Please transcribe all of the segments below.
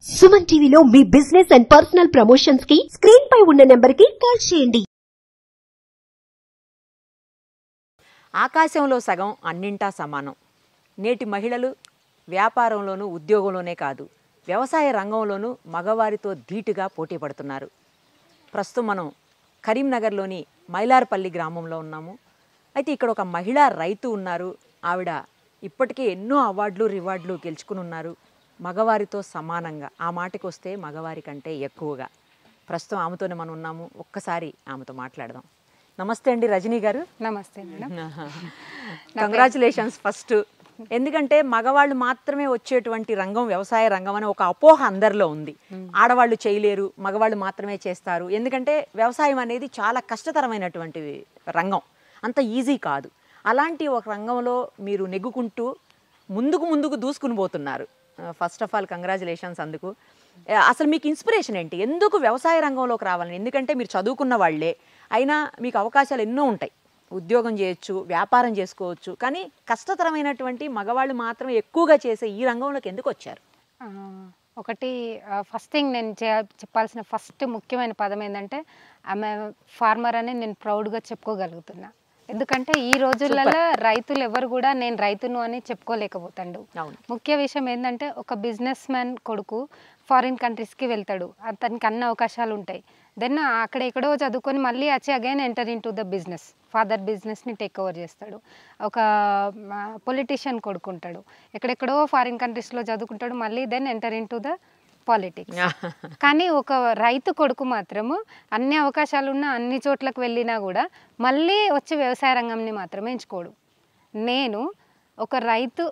సుమన్ టీవీలో మీ business and personal promotions కి స్క్రీన్ పై ఉన్న నెంబర్ కి కాల్ చేయండి ఆకాశంలో సగం అన్నింటా సమానం నేటి మహిళలు వ్యాపారంలోనూ ఉద్యోగంలోనే కాదు వ్యవసాయ రంగంలోనూ మగవారితో ధీటుగా పోటీ పడుతున్నారు ప్రస్తుతం మనం కరీంనగర్లోని మైలార్పల్లి గ్రామంలో ఉన్నాము అయితే ఇక్కడ ఒక మహిళా రైతు ఉన్నారు ఆవిడ ఇప్పటికే ఎన్నో అవార్డులు రివార్డులు గెలుచుకుని ఉన్నారు మగవారితో సమానంగా ఆ మాటకి వస్తే మగవారి కంటే ఎక్కువగా ప్రస్తుతం ఆమెతోనే మనం ఉన్నాము ఒక్కసారి ఆమెతో మాట్లాడదాం నమస్తే అండి రజనీ గారు నమస్తే మేడం కంగ్రాచులేషన్స్ ఫస్ట్ ఎందుకంటే మగవాళ్ళు మాత్రమే వచ్చేటువంటి రంగం వ్యవసాయ రంగం అని ఒక అపోహ అందరిలో ఉంది ఆడవాళ్ళు చేయలేరు మగవాళ్ళు మాత్రమే చేస్తారు ఎందుకంటే వ్యవసాయం అనేది చాలా కష్టతరమైనటువంటి రంగం అంత ఈజీ కాదు అలాంటి ఒక రంగంలో మీరు నెగ్గుకుంటూ ముందుకు ముందుకు దూసుకుని పోతున్నారు ఫస్ట్ ఆఫ్ ఆల్ కంగ్రాచులేషన్స్ అందుకు ఆ, అసలు మీకు ఇన్స్పిరేషన్ ఏంటి ఎందుకు వ్యవసాయ రంగంలోకి రావాలని ఎందుకంటే మీరు చదువుకున్న వాళ్ళే అయినా మీకు అవకాశాలు ఎన్నో ఉంటాయి ఉద్యోగం చేయొచ్చు వ్యాపారం చేసుకోవచ్చు కానీ కష్టతరమైనటువంటి మగవాళ్ళు మాత్రమే ఎక్కువగా చేసే ఈ రంగంలోకి ఎందుకు వచ్చారు ఆ, ఒకటి ఫస్ట్ థింగ్ నేను చే- చెప్పాల్సిన ఫస్ట్ ముఖ్యమైన పదం ఏంటంటే ఆమె ఫార్మర్ అని నేను ప్రౌడ్గా చెప్పుకోగలుగుతున్నా ఎందుకంటే ఈ రోజులలో రైతులు ఎవరు కూడా నేను రైతును అని చెప్పుకోలేకపోతాడు అవును ముఖ్య విషయం ఏంటంటే ఒక బిజినెస్ మ్యాన్ కొడుకు ఫారిన్ కంట్రీస్కి వెళ్తాడు అతనికి అన్ని అవకాశాలు ఉంటాయి దెన్ అక్కడ ఎక్కడో చదువుకొని మళ్ళీ వచ్చి again enter into the business father బిజినెస్ని టేక్ ఓవర్ చేస్తాడు ఒక పొలిటీషియన్ కొడుకుంటాడు ఎక్కడెక్కడో ఫారిన్ కంట్రీస్లో చదువుకుంటాడు మళ్ళీ then enter into the politics కానీ ఒక రైతు కొడుకు మాత్రము అన్ని అవకాశాలు ఉన్న అన్ని చోట్లకు వెళ్ళినా కూడా మళ్ళీ వచ్చి వ్యవసాయ రంగంని మాత్రమే ఎంచుకోడు నేను ఒక రైతు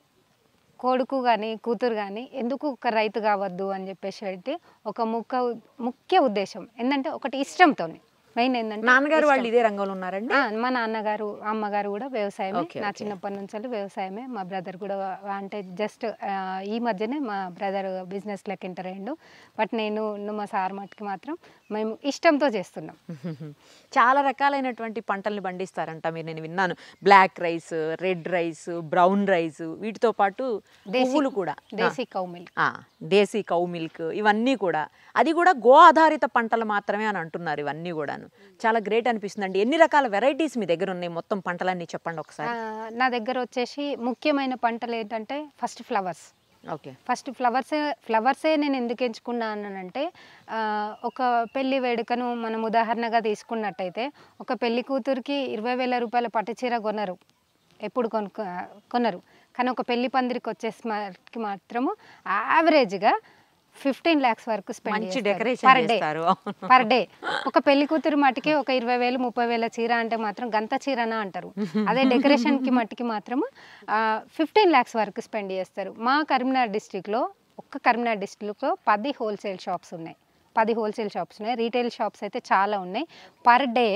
కొడుకు కానీ కూతురు కానీ ఎందుకు ఒక రైతు కావద్దు అని చెప్పేసి అంటే ఒక ముఖ్య ముఖ్య ఉద్దేశం ఏంటంటే ఒకటి ఇష్టంతో మెయిన్ ఏంటంటే నాన్నగారు వాళ్ళు ఇదే రంగంలో ఉన్నారండి ఆ, మా నాన్నగారు అమ్మగారు కూడా వ్యవసాయమే Okay, నా okay. చిన్నప్పటి నుంచి వ్యవసాయమే మా బ్రదర్ కూడా అంటే జస్ట్ ఈ మధ్యనే మా బ్రదర్ బిజినెస్ లెక్క ఎంటర్ అయ్యిండు బట్ నేను నువ్వు మా సార్ మట్టుకి మాత్రం మేము ఇష్టంతో చేస్తున్నాం చాలా రకాలైనటువంటి పంటల్ని పండిస్తారంట మీరు నేను విన్నాను black rice red rice brown rice వీటితో పాటు పువ్వులు కూడా దేశీ కౌ మిల్క్ ఆ, దేశీ కౌ మిల్క్ ఇవన్నీ కూడా అది కూడా గో ఆధారిత పంటలు మాత్రమే అని అంటున్నారు ఇవన్నీ కూడాను చాలా గ్రేట్ అనిపిస్తుంది అండి ఎన్ని రకాల వెరైటీస్ మీ దగ్గర ఉన్నాయి మొత్తం పంటలన్నీ చెప్పండి ఒకసారి నా దగ్గర వచ్చేసి ముఖ్యమైన పంటలు ఏంటంటే ఫస్ట్ ఫ్లవర్స్ ఓకే ఫస్ట్ ఫ్లవర్సే ఫ్లవర్సే నేను ఎందుకు ఎంచుకున్నానంటే ఆ, ఒక పెళ్లి వేడుకను మనం ఉదాహరణగా తీసుకున్నట్టయితే ఒక పెళ్లి కూతురికి ఇరవై వేల రూపాయల పట్టు చీర కొనరు ఎప్పుడు కొనుక్కో కొనరు కానీ ఒక పెళ్లి పందిరికి వచ్చేసి మాత్రము యావరేజ్గా ఫిఫ్టీన్ ల్యాక్స్ వరకు స్పెండ్ మంచి decoration పర్ డే చేస్తారు. పర్ డే ఒక పెళ్లి కూతురు మట్టికి ఒక ఇరవై వేలు ముప్పై వేల చీర అంటే మాత్రం గంత చీరనా అంటారు అదే డెకరేషన్ కి మట్టికి మాత్రం ఫిఫ్టీన్ ల్యాక్స్ వరకు స్పెండ్ చేస్తారు మా కరీంనగర్ డిస్టిక్లో ఒక్క కరీంనగర్ డిస్టిక్లో పది హోల్సేల్ షాప్స్ ఉన్నాయి పది హోల్సేల్ షాప్స్ ఉన్నాయి రీటైల్ షాప్స్ అయితే చాలా ఉన్నాయి పర్ డే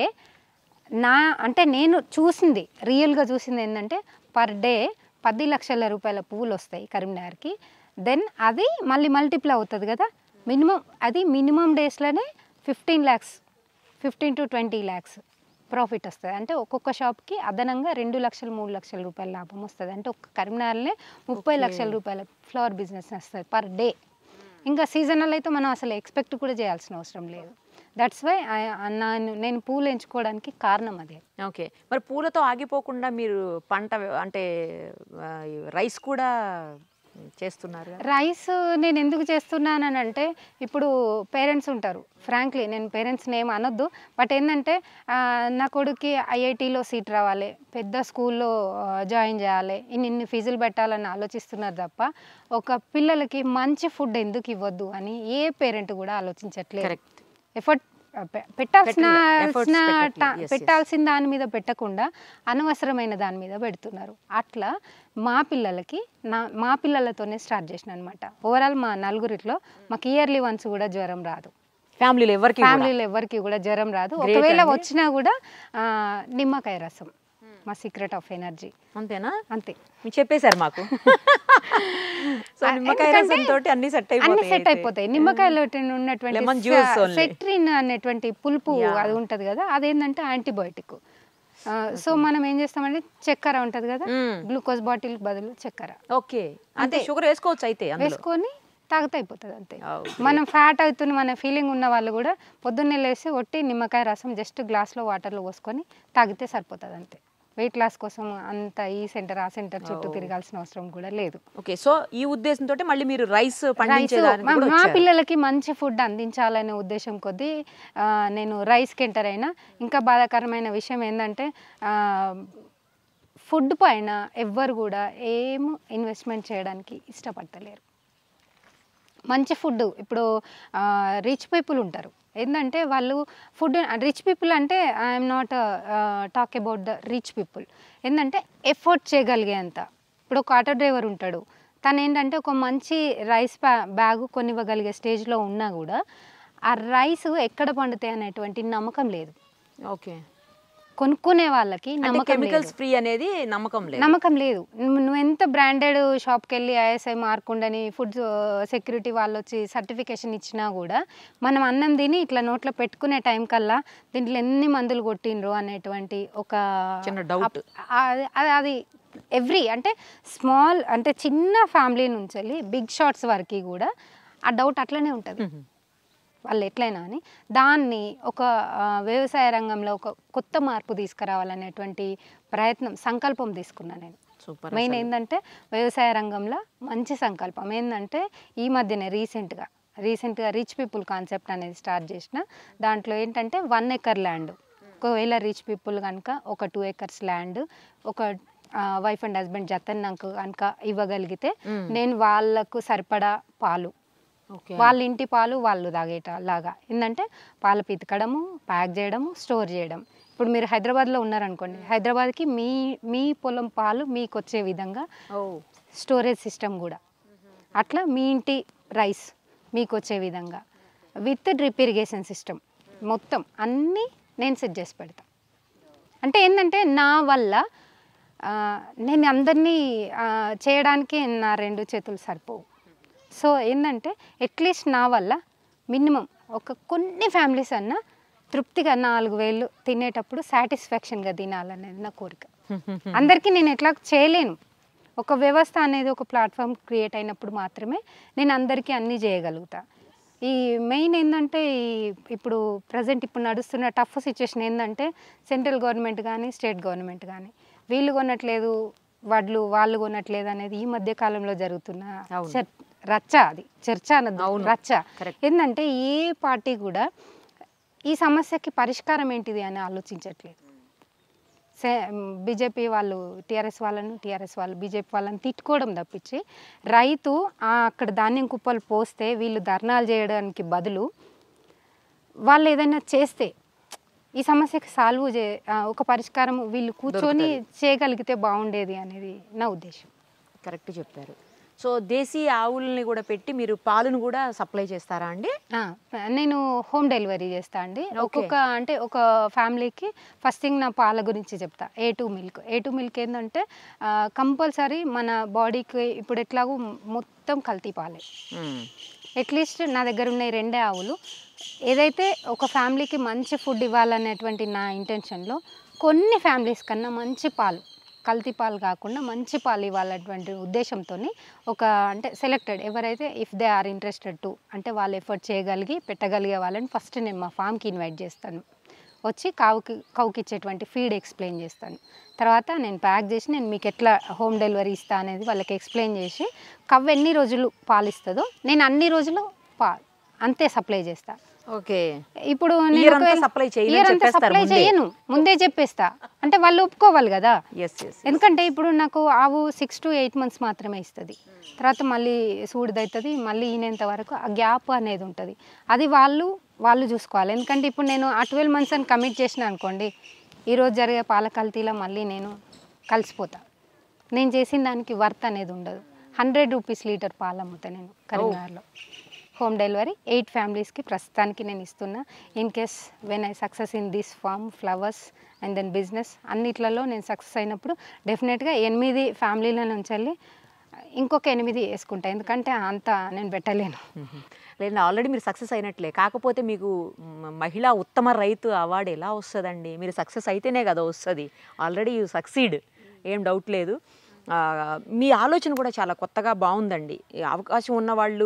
నా అంటే నేను చూసింది రియల్గా చూసింది ఏంటంటే పర్ డే పది లక్షల రూపాయల పువ్వులు వస్తాయి కరీంనగర్కి దెన్ అది మళ్ళీ మల్టిప్లై అవుతుంది కదా మినిమం అది మినిమం డేస్లోనే fifteen lakhs fifteen to twenty lakhs profit వస్తుంది అంటే ఒక్కొక్క షాప్కి అదనంగా రెండు లక్షలు మూడు లక్షల రూపాయల లాభం వస్తుంది అంటే ఒక్క కరీంనగర్లో ముప్పై లక్షల రూపాయల ఫ్లవర్ బిజినెస్ వస్తుంది పర్ డే ఇంకా సీజనల్ అయితే మనం అసలు ఎక్స్పెక్ట్ కూడా చేయాల్సిన అవసరం లేదు దట్స్ వై నేను నేను పూలు ఎంచుకోవడానికి కారణం అదే ఓకే మరి పూలతో ఆగిపోకుండా మీరు పంట అంటే ఆ, రైస్ కూడా చేస్తున్నారు కదా? రైస్ నేను ఎందుకు చేస్తున్నానని అంటే ఇప్పుడు పేరెంట్స్ ఉంటారు ఫ్రాంక్లీ నేను పేరెంట్స్ని ఏం అనొద్దు బట్ ఏంటంటే ఆ, నా కొడుక్కి ఐఐటీలో సీట్ రావాలి పెద్ద స్కూల్లో జాయిన్ చేయాలి ఇన్ని ఇన్ని ఫీజులు పెట్టాలని ఆలోచిస్తున్నారు తప్ప ఒక పిల్లలకి మంచి ఫుడ్ ఎందుకు ఇవ్వద్దు అని ఏ పేరెంట్ కూడా ఆలోచించట్లేదు Correct. ఎఫర్ట్ పెట్టాల్సిన పెట్టలే. Efforts సిన పెట్టట్లే. టా- Yes, yes. పెట్టాల్సిన దాని మీద పెట్టకుండా అనవసరమైన దాని మీద పెడుతున్నారు అట్లా మా పిల్లలకి నా మా పిల్లలతోనే స్టార్ట్ చేసిన అనమాట ఓవరాల్ మా నలుగురిలో మాకు ఇయర్లీ వన్స్ కూడా జ్వరం రాదు ఫ్యామిలీలో ఎవరికి కూడా? ఫ్యామిలీలో ఎవరికి కూడా జ్వరం రాదు Great ఒకవేళ అండి. వచ్చినా కూడా ఆ, నిమ్మకాయ రసం మా సీక్రెట్ ఆఫ్ ఎనర్జీ అంతేనా అంతే మీరు చెప్పేశారు మాకు సో ఆ, నిమ్మకాయ ఎందుకంటే రసం తోటి అన్ని సెట్ అన్ని అయిపోతాయి సెట్ అయితే. అయిపోతాయి నిమ్మకాయలో ఉన్నటువంటి Lemon juice స- only. సెట్రిన్ అనేటువంటి పులుపు Yeah. అది ఉంటది కదా అదేంటంటే యాంటీబయోటిక్ సో మనం ఏం చేస్తామంటే చక్కెర ఉంటది కదా Mm. గ్లూకోజ్ బాటిల్ బదులు చక్కెర ఓకే అంటే షుగర్ వేసుకోవచ్చు అయితే అందులో వేసుకొని తాగితే అయిపోతుంది అంతే Oh, మనం ఫ్యాట్ అవుతుంది మన ఫీలింగ్ ఉన్న వాళ్ళు కూడా పొద్దున్నే లేసి ఒట్టి నిమ్మకాయ రసం జస్ట్ గ్లాస్లో వాటర్లో పోసుకొని తాగితే సరిపోతుంది అంతే వెయిట్ లాస్ కోసం అంత ఈ సెంటర్ ఆ సెంటర్ చుట్టూ Oh. తిరగాల్సిన అవసరం కూడా లేదు ఓకే సో ఈ ఉద్దేశంతో మళ్ళీ మీరు రైస్ రైస్ పండించేదానికి మా కూడా మా వచ్చారు. పిల్లలకి మంచి ఫుడ్ అందించాలనే ఉద్దేశం కొద్దీ ఆ, నేను రైస్కి ఎంటర్ అయినా ఇంకా బాధాకరమైన విషయం ఏంటంటే ఫుడ్ పైన ఎవ్వరు కూడా ఏం ఇన్వెస్ట్మెంట్ చేయడానికి ఇష్టపడతలేరు మంచి ఫుడ్ ఇప్పుడు రిచ్ పీపుల్ ఉంటారు ఏంటంటే వాళ్ళు ఫుడ్ రిచ్ పీపుల్ అంటే I'm not talk about the rich people ఏంటంటే ఎఫోర్డ్ చేయగలిగేంత ఇప్పుడు ఒక ఆటో డ్రైవర్ ఉంటాడు తను ఏంటంటే ఒక మంచి రైస్ బ్యా బ్యాగ్ కొనివ్వగలిగే స్టేజ్లో ఉన్నా కూడా ఆ రైస్ ఎక్కడ పండుతాయి అనేటువంటి నమ్మకం లేదు ఓకే కొనుక్కునే వాళ్ళకి అంటే నమ్మకం కెమికల్స్ లేదు ఫ్రీ అనేది నమ్మకం లేదు నమ్మకం లేదు నువ్వు నువ్వు ఎంత బ్రాండెడ్ షాప్కి వెళ్ళి ఐఎస్ఐ మార్క్ ఉండని ఫుడ్ సెక్యూరిటీ వాళ్ళు వచ్చి సర్టిఫికేషన్ ఇచ్చినా కూడా మనం అన్నం తిని ఇట్లా నోట్లో పెట్టుకునే టైం కల్లా దీంట్లో ఎన్ని మందులు కొట్టిండ్రు అనేటువంటి ఒక చిన్న doubt. అప్- అది- అది- అది ఎవ్రీ అంటే స్మాల్ అంటే చిన్న ఫ్యామిలీ నుంచి వెళ్ళి బిగ్ షాట్స్ వరకు కూడా ఆ డౌట్ అట్లనే ఉంటుంది వాళ్ళు ఎట్లయినా అని దాన్ని ఒక ఆ, వ్యవసాయ రంగంలో ఒక కొత్త మార్పు తీసుకురావాలనేటువంటి ప్రయత్నం సంకల్పం తీసుకున్నాను నేను సూపర్ మెయిన్ ఏంటంటే వ్యవసాయ రంగంలో మంచి సంకల్పం ఏంటంటే ఈ మధ్యనే రీసెంట్గా రీసెంట్గా రిచ్ పీపుల్ కాన్సెప్ట్ అనేది స్టార్ట్ చేసిన దాంట్లో ఏంటంటే వన్ ఎకర్ ల్యాండ్ ఒకవేళ రిచ్ పీపుల్ కనుక ఒక టూ ఎకర్స్ ల్యాండ్ ఒక వైఫ్ అండ్ హస్బెండ్ జతన్నాక కనుక ఇవ్వగలిగితే Mm. నేను వాళ్ళకు సరిపడా పాలు ఓకే వాళ్ళ ఇంటి పాలు వాళ్ళు తాగేట లాగా ఏంటంటే పాలు పితకడము ప్యాక్ చేయడము స్టోర్ చేయడం ఇప్పుడు మీరు హైదరాబాద్లో ఉన్నారనుకోండి హైదరాబాద్కి మీ మీ పొలం పాలు మీకు వచ్చే విధంగా ఓ స్టోరేజ్ సిస్టమ్ కూడా అట్లా మీ ఇంటి రైస్ మీకు వచ్చే విధంగా విత్ డ్రిప్ ఇరిగేషన్ సిస్టమ్ మొత్తం అన్నీ నేను సెట్ చేసి పెడతా అంటే ఏంటంటే నా వల్ల ఆ, నేను అందరినీ ఆ, చేయడానికి నా రెండు చేతులు సరిపోవు సో ఏంటంటే అట్లీస్ట్ నా వల్ల మినిమం ఒక కొన్ని ఫ్యామిలీస్ అన్న తృప్తిగా నాలుగు వేలు తినేటప్పుడు సాటిస్ఫాక్షన్గా తినాలనేది నా కోరిక అందరికీ నేను ఎట్లా చేయలేను ఒక వ్యవస్థ అనేది ఒక ప్లాట్ఫామ్ క్రియేట్ అయినప్పుడు మాత్రమే నేను అందరికీ అన్నీ చేయగలుగుతా ఈ మెయిన్ ఏంటంటే ఈ ఇప్పుడు ప్రజెంట్ ఇప్పుడు నడుస్తున్న టఫ్ సిచ్యువేషన్ ఏంటంటే సెంట్రల్ గవర్నమెంట్ కానీ స్టేట్ గవర్నమెంట్ కానీ వీళ్ళు కొనట్లేదు వడ్లు వాళ్ళు కొనట్లేదు అనేది ఈ మధ్య కాలంలో జరుగుతున్న అవును. చర్- రచ్చ అది చర్చ అన్నది అవును. రచ్చ Correct. ఏంటంటే ఏ పార్టీ కూడా ఈ సమస్యకి పరిష్కారం ఏంటిది అని ఆలోచించట్లేదు సే బీజేపీ వాళ్ళు టీఆర్ఎస్ వాళ్ళను టీఆర్ఎస్ వాళ్ళు బీజేపీ వాళ్ళని తిట్టుకోవడం తప్పించి రైతు ఆ అక్కడ ధాన్యం కుప్పలు పోస్తే వీళ్ళు ధర్నాలు చేయడానికి బదులు వాళ్ళు ఏదైనా చేస్తే ఈ సమస్యకి సాల్వ్ చే ఆ, ఒక పరిష్కారం వీళ్ళు కూర్చొని చేయగలిగితే బాగుండేది అనేది నా ఉద్దేశం కరెక్ట్ చెప్పారు సో దేశీ ఆవుల్ని కూడా పెట్టి మీరు పాలను కూడా సప్లై చేస్తారా అండి ఆ, నేను హోమ్ డెలివరీ చేస్తా అండి Okay. ఒక్కొక్క అంటే ఒక ఫ్యామిలీకి ఫస్ట్ థింగ్ నా పాల గురించి చెప్తా A two milk A two milk ఏంటంటే కంపల్సరీ మన బాడీకి ఇప్పుడు ఎట్లాగో మొత్తం కల్తీ పాలే మ్మ్. అట్లీస్ట్ నా దగ్గర ఉన్న ఈ రెండే ఆవులు ఏదైతే ఒక ఫ్యామిలీకి మంచి ఫుడ్ ఇవ్వాలనేటువంటి నా ఇంటెన్షన్లో కొన్ని ఫ్యామిలీస్ కన్నా మంచి పాలు కల్తీ పాలు కాకుండా మంచి పాలు ఇవ్వాలన్నటువంటి ఉద్దేశంతో ఒక అంటే సెలెక్టెడ్ ఎవరైతే if they are interested to అంటే వాళ్ళు ఎఫర్ట్ చేయగలిగి పెట్టగలిగే వాళ్ళని ఫస్ట్ నేను మా ఫామ్కి ఇన్వైట్ చేస్తాను వచ్చి కావుకి కౌకి ఇచ్చేటువంటి ఫీడ్ ఎక్స్ప్లెయిన్ చేస్తాను తర్వాత నేను ప్యాక్ చేసి నేను మీకు ఎట్లా హోమ్ డెలివరీ ఇస్తా అనేది వాళ్ళకి ఎక్స్ప్లెయిన్ చేసి కవ్వ ఎన్ని రోజులు పాలు ఇస్తుందో నేను అన్ని రోజులు పా అంతే సప్లై చేస్తా ఓకే ఇప్పుడు Year నేను అంతా ఒకవేళ- supply చేయనని year అంతా చెప్పేస్తారు supply ముందే. చేయను ముందే చెప్పేస్తా అంటే వాళ్ళు ఒప్పుకోవాలి కదా ఎస్ ఎస్ ఎందుకంటే ఇప్పుడు నాకు ఆవు సిక్స్ టు ఎయిట్ మంత్స్ మాత్రమే ఇస్తుంది తర్వాత మళ్ళీ సూడిదవుతుంది మళ్ళీ ఈనేంత వరకు ఆ గ్యాప్ అనేది ఉంటుంది అది వాళ్ళు వాళ్ళు చూసుకోవాలి ఎందుకంటే ఇప్పుడు నేను ఆ ట్వెల్వ్ మంత్స్ అని కమిట్ చేసిన అనుకోండి ఈరోజు జరిగే పాల కల్తీలో మళ్ళీ నేను కలిసిపోతా నేను చేసిన దానికి వర్త్ అనేది ఉండదు హండ్రెడ్ రూపీస్ లీటర్ పాలు అమ్ముతా నేను కరీంనగర్లో హోమ్ డెలివరీ ఎయిట్ ఫ్యామిలీస్కి ప్రస్తుతానికి నేను ఇస్తున్నా in case when I success in this farm flowers and then business అన్నిట్లలో నేను సక్సెస్ అయినప్పుడు డెఫినెట్గా ఎనిమిది ఫ్యామిలీల నుంచి వెళ్ళి ఇంకొక ఎనిమిది వేసుకుంటా ఎందుకంటే అంత నేను పెట్టలేను లేదు ఆల్రెడీ మీరు సక్సెస్ అయినట్లే కాకపోతే మీకు మ- మహిళా ఉత్తమ రైతు అవార్డు ఎలా వస్తుందండి మీరు సక్సెస్ అయితేనే కదా వస్తుంది ఆల్రెడీ యూ సక్సీడ్ ఏం డౌట్ లేదు ఆ, మీ ఆలోచన కూడా చాలా కొత్తగా బాగుందండి ఈ అవకాశం ఉన్న వాళ్ళు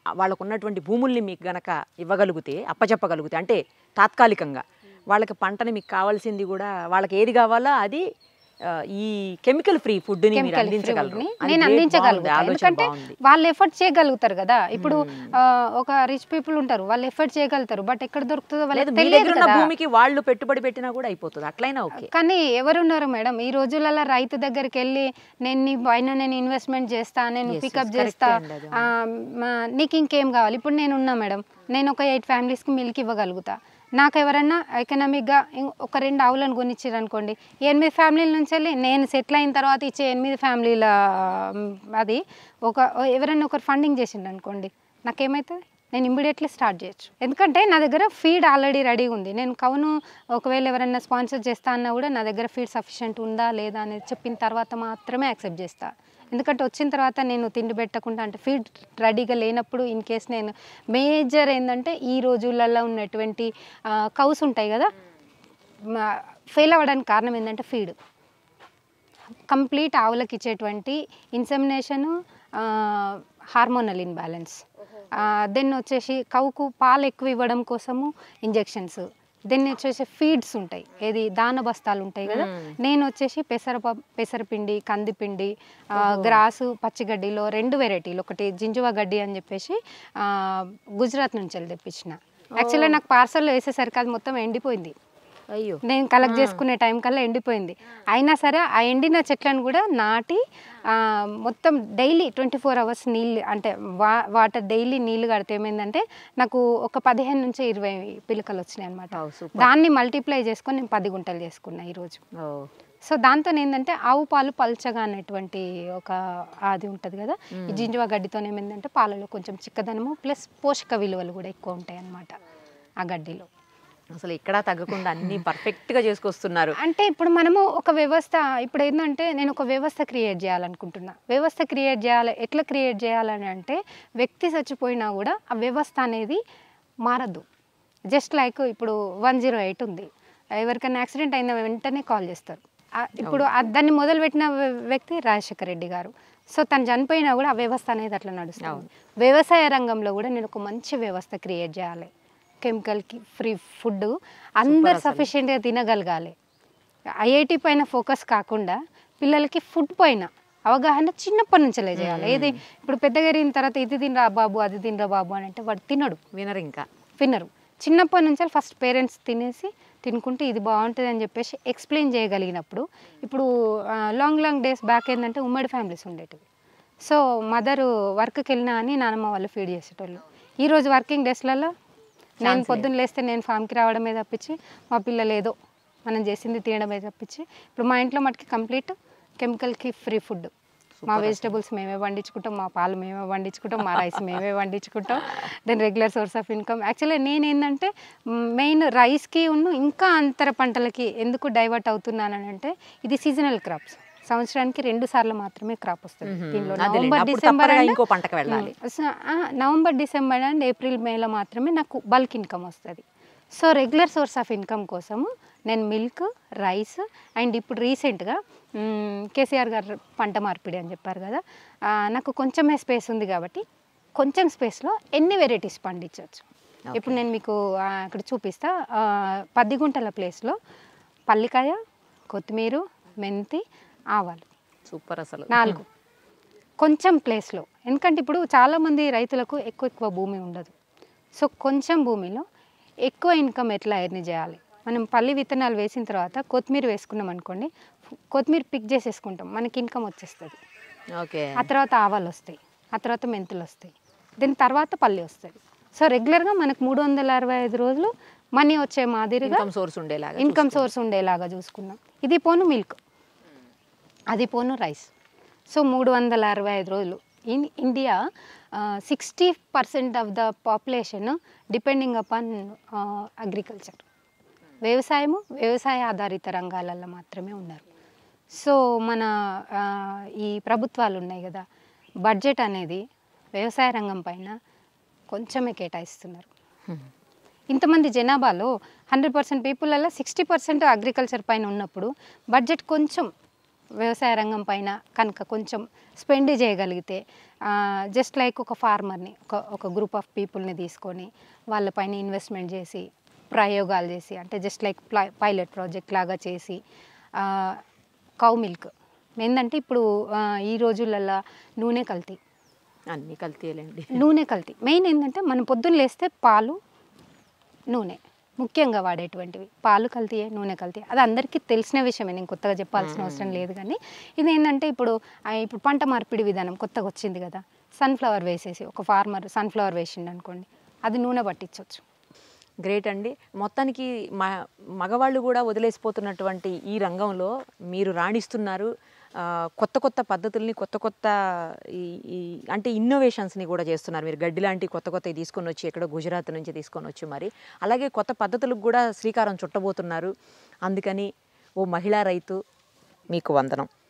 వాళ్ళకు ఉన్నటువంటి భూముల్ని మీకు గనక ఇవ్వగలిగితే అప్పచెప్పగలిగితే అంటే తాత్కాలికంగా వాళ్ళకి పంటని మీకు కావాల్సింది కూడా వాళ్ళకి ఏది కావాలో అది ఆ, ఈ కెమికల్ ఫ్రీ ఫుడ్ని మీరు కెమికల్ అందించగలరు ఫ్రీ అది నేను great, బాగుంది, అందించగలుగుతాను ఆలోచన ఎందుకంటే బాగుంది. వాళ్ళు ఎఫర్ట్ చేయగలుగుతారు కదా ఇప్పుడు ఆ, ఒక రిచ్ పీపుల్ ఉంటారు వాళ్ళు ఎఫర్ట్ చేయగలుగుతారు బట్ ఎక్కడ దొరుకుతుందో లేదు వాళ్ళకి మీ తెలియదు దగ్గర ఉన్న కదా భూమికి వాళ్ళు పెట్టుబడి పెట్టినా కూడా అయిపోతుంది అట్లయినా ఓకే కానీ ఎవరున్నారు మేడం ఈ రోజులలో రైతు దగ్గరికి వెళ్ళి నేను నీ పైన నేను ఇన్వెస్ట్మెంట్ చేస్తా నేను Yes, పికప్ yes, చేస్తా correct అండి అది. ఆ, మా- నీకు ఇంకేం కావాలి ఇప్పుడు నేను ఉన్నా మేడం నేను ఒక ఎయిట్ ఫ్యామిలీస్కి మిల్క్ ఇవ్వగలుగుతా నాకు ఎవరన్నా ఎకనామిక్గా ఇం- ఒక రెండు ఆవులను కొనిచ్చారు అనుకోండి ఎనిమిది ఫ్యామిలీల నుంచి వెళ్ళి నేను సెటిల్ అయిన తర్వాత ఇచ్చే ఎనిమిది ఫ్యామిలీల మ్, అది ఒక ఎవరైనా ఒకరు ఫండింగ్ చేసిండు అనుకోండి నాకేమవుతుంది నేను ఇమ్మీడియట్లీ స్టార్ట్ చేయొచ్చు ఎందుకంటే నా దగ్గర ఫీడ్ ఆల్రెడీ రెడీ ఉంది నేను కవును ఒకవేళ ఎవరైనా స్పాన్సర్ చేస్తా అన్నా కూడా నా దగ్గర ఫీడ్ సఫిషియెంట్ ఉందా లేదా అనేది చెప్పిన తర్వాత మాత్రమే యాక్సెప్ట్ చేస్తా ఎందుకంటే వచ్చిన తర్వాత నేను తిండి పెట్టకుండా అంటే ఫీడ్ రెడీగా లేనప్పుడు ఇన్ కేస్ నేను మేజర్ ఏంటంటే ఈ రోజులలో ఉన్నటువంటి కౌస్ ఉంటాయి కదా ఫెయిల్ అవ్వడానికి కారణం ఏంటంటే ఫీడ్ కంప్లీట్ ఆవులకు ఇచ్చేటువంటి ఇన్సెమినేషను హార్మోనల్ ఇన్బ్యాలెన్స్ దెన్ వచ్చేసి కవుకు పాలు ఎక్కువ ఇవ్వడం కోసము ఇంజెక్షన్స్ దెన్ వచ్చేసి ఫీడ్స్ ఉంటాయి ఏది దాన బస్తాలు ఉంటాయి కదా నేను వచ్చేసి పెసర ప- పెసరపిండి కందిపిండి ఆ, గ్రాసు పచ్చిగడ్డిలో రెండు వెరైటీలు ఒకటి జింజువా గడ్డి అని చెప్పేసి ఆ, గుజరాత్ నుంచి వెళ్ళి తెప్పించిన యాక్చువల్గా నాకు పార్సల్లో వేసేసరికి అది మొత్తం ఎండిపోయింది అయ్యో నేను కలెక్ట్ చేసుకునే టైం కల్లా ఎండిపోయింది అయినా సరే ఆ ఎండిన చెట్లను కూడా నాటి ఆ, మొత్తం డైలీ ట్వంటీ ఫోర్ అవర్స్ నీళ్ళు అంటే వా వాటర్ డైలీ నీళ్ళు కడితే ఏమైందంటే నాకు ఒక పదిహేను నుంచి ఇరవై పిలకలు వచ్చినాయి అనమాట Wow, super. దాన్ని మల్టిప్లై చేసుకొని నేను పది గుంటలు చేసుకున్నా ఈరోజు ఓ సో దాంతో ఏంటంటే ఆవు పాలు పల్చగా అనేటువంటి ఒక అది ఉంటుంది కదా ఈ జింజువా గడ్డితో ఏమైందంటే పాలలో కొంచెం చిక్కదనము ప్లస్ పోషక విలువలు కూడా ఎక్కువ ఉంటాయి అన్నమాట ఆ గడ్డిలో అసలు ఎక్కడా తగ్గకుండా అన్ని పర్ఫెక్ట్ గా చేసుకొస్తున్నారు అంటే ఇప్పుడు మనము ఒక వ్యవస్థ ఇప్పుడు ఏంటంటే నేను ఒక వ్యవస్థ క్రియేట్ చేయాలనుకుంటున్నా వ్యవస్థ క్రియేట్ చేయాలి ఎట్లా క్రియేట్ చేయాలని అంటే వ్యక్తి చచ్చిపోయినా కూడా ఆ వ్యవస్థ అనేది మారద్దు జస్ట్ లైక్ ఇప్పుడు వన్ జీరో ఎయిట్ ఉంది ఎవరికైనా యాక్సిడెంట్ అయిన వెంటనే కాల్ చేస్తారు ఆ, ఇప్పుడు ఆ దాన్ని మొదలుపెట్టిన వ్య- వ్యక్తి రాజశేఖర రెడ్డి గారు సో తను చనిపోయినా కూడా ఆ వ్యవస్థ అనేది అట్లా నడుస్తుంది వ్యవసాయ రంగంలో కూడా నేను ఒక మంచి వ్యవస్థ క్రియేట్ చేయాలి కెమికల్కి ఫ్రీ ఫుడ్ అందరు సఫిషియెంట్గా తినగలగాలి ఐఐటి పైన ఫోకస్ కాకుండా పిల్లలకి ఫుడ్ పైన అవగాహన చిన్నప్పటి నుంచే చేయాలి ఏది ఇప్పుడు పెద్దగా ఎరిగిన తర్వాత ఇది తినరా బాబు అది తినరా బాబు అని అంటే వాడు తినడు వినరు ఇంకా వినరు చిన్నప్పటి నుంచి ఫస్ట్ పేరెంట్స్ తినేసి తినుకుంటే ఇది బాగుంటుంది అని చెప్పేసి ఎక్స్ప్లెయిన్ చేయగలిగినప్పుడు ఇప్పుడు లాంగ్ లాంగ్ డేస్ బ్యాక్ ఏంటంటే ఉమ్మడి ఫ్యామిలీస్ ఉండేటివి సో మదర్ వర్క్కి వెళ్ళినా అని నానమ్మ వాళ్ళు ఫీడ్ చేసేటోళ్ళు ఈరోజు వర్కింగ్ డేస్లలో నేను పొద్దున్న లేస్తే నేను ఫామ్కి రావడమే తప్పించి మా పిల్లలు ఏదో మనం చేసింది తినడమే తప్పించి ఇప్పుడు మా ఇంట్లో మటుకి కంప్లీట్ కెమికల్కి ఫ్రీ ఫుడ్ మా వెజిటబుల్స్ మేమే పండించుకుంటాం మా పాలు మేమే పండించుకుంటాం మా రైస్ మేమే పండించుకుంటాం then regular source of income actually నేను ఏంటంటే మెయిన్ రైస్కి ఉన్న ఇంకా అంతర పంటలకి ఎందుకు డైవర్ట్ అవుతున్నాను అంటే ఇది సీజనల్ క్రాప్స్ సంవత్సరానికి రెండు సార్లు మాత్రమే క్రాప్ వస్తుంది దీనిలో అదేలేండి. నవంబర్ అప్పుడు డిసెంబర్ తప్పనిసరిగా అండ్ ఇంకో పంటకు వెళ్ళాలి. స- ఆ, నవంబర్ డిసెంబర్ అండ్ ఏప్రిల్ మేలో మాత్రమే నాకు బల్క్ ఇన్కమ్ వస్తుంది so regular source of income కోసము నేను మిల్క్ రైస్ అండ్ ఇప్పుడు రీసెంట్గా కేసీఆర్ గారు పంట మార్పిడి అని చెప్పారు కదా ఆ, నాకు కొంచెమే స్పేస్ ఉంది కాబట్టి కొంచెం స్పేస్లో ఎన్ని వెరైటీస్ పండించవచ్చు ఇప్పుడు నేను మీకు ఆ, అక్కడ చూపిస్తా ఆ, పది గుంటల ప్లేస్లో పల్లికాయ కొత్తిమీర మెంతి ఆవాలు సూపర్ అసలు నాలుగు కొంచెం ప్లేస్లో ఎందుకంటే ఇప్పుడు చాలామంది రైతులకు ఎక్కువ ఎక్కువ భూమి ఉండదు సో కొంచెం భూమిలో ఎక్కువ ఇన్కమ్ ఎట్లా ఎర్న్ చేయాలి మనం పల్లి విత్తనాలు వేసిన తర్వాత కొత్తిమీర వేసుకున్నాం అనుకోండి కొత్తిమీర పిక్ చేసేసుకుంటాం మనకి ఇన్కమ్ వచ్చేస్తుంది ఓకే ఆ తర్వాత ఆవాలు వస్తాయి ఆ తర్వాత మెంతులు వస్తాయి దీని తర్వాత పల్లి వస్తుంది సో రెగ్యులర్గా మనకు మూడు వందల అరవై ఐదు రోజులు మనీ వచ్చే మాదిరిగా ఇన్కమ్ సోర్స్ ఉండేలాగా ఇన్కమ్ సోర్స్ ఉండేలాగా చూసుకున్నాం ఇది పోను మిల్క్ అది పోను రైస్ సో మూడు వందల అరవై ఐదు రోజులు in India sixty percent of the population depending upon agriculture వ్యవసాయము వ్యవసాయ ఆధారిత రంగాలలో మాత్రమే ఉన్నారు సో మన ఆ, ఈ ప్రభుత్వాలు ఉన్నాయి కదా బడ్జెట్ అనేది వ్యవసాయ రంగం పైన కొంచెమే కేటాయిస్తున్నారు ఇంతమంది జనాభాలో హండ్రెడ్ పర్సెంట్ పీపుల్ అలా సిక్స్టీ పర్సెంట్ అగ్రికల్చర్ పైన ఉన్నప్పుడు బడ్జెట్ కొంచెం వ్యవసాయ రంగం పైన కనుక కొంచెం స్పెండ్ చేయగలిగితే జస్ట్ లైక్ ఒక ఫార్మర్ని ఒక ఒక గ్రూప్ ఆఫ్ పీపుల్ని తీసుకొని వాళ్ళపైన ఇన్వెస్ట్మెంట్ చేసి ప్రయోగాలు చేసి అంటే జస్ట్ లైక్ పైలట్ ప్రాజెక్ట్ లాగా చేసి కౌ మిల్క్ ఏంటంటే ఇప్పుడు ఆ, ఈ రోజులల్లో నూనె కల్తీ అన్ని కల్తీలేండి నూనె కల్తీ మెయిన్ ఏంటంటే మనం పొద్దున్న లేస్తే పాలు నూనె ముఖ్యంగా వాడేటువంటివి పాలు కల్తీయే నూనె కల్తీ అది అందరికీ తెలిసిన విషయమే నేను కొత్తగా చెప్పాల్సిన అవసరం లేదు కానీ ఇది ఏంటంటే ఇప్పుడు ఆ, ఇప్పుడు పంట మార్పిడి విధానం కొత్తగా వచ్చింది కదా సన్ఫ్లవర్ వేసేసి ఒక ఫార్మర్ సన్ఫ్లవర్ వేసిండు అనుకోండి అది నూనె పట్టించవచ్చు గ్రేట్ అండి మొత్తానికి మ మగవాళ్ళు కూడా వదిలేసిపోతున్నటువంటి ఈ రంగంలో మీరు రాణిస్తున్నారు ఆ, కొత్త కొత్త పద్ధతుల్ని కొత్త కొత్త ఈ ఈ అంటే ఇన్నోవేషన్స్ని కూడా చేస్తున్నారు మీరు గడ్డి లాంటి కొత్త కొత్తవి తీసుకొని వచ్చి ఎక్కడో గుజరాత్ నుంచి తీసుకొని వచ్చి మరి అలాగే కొత్త పద్ధతులకు కూడా శ్రీకారం చుట్టబోతున్నారు అందుకని ఓ మహిళా రైతు మీకు వందనం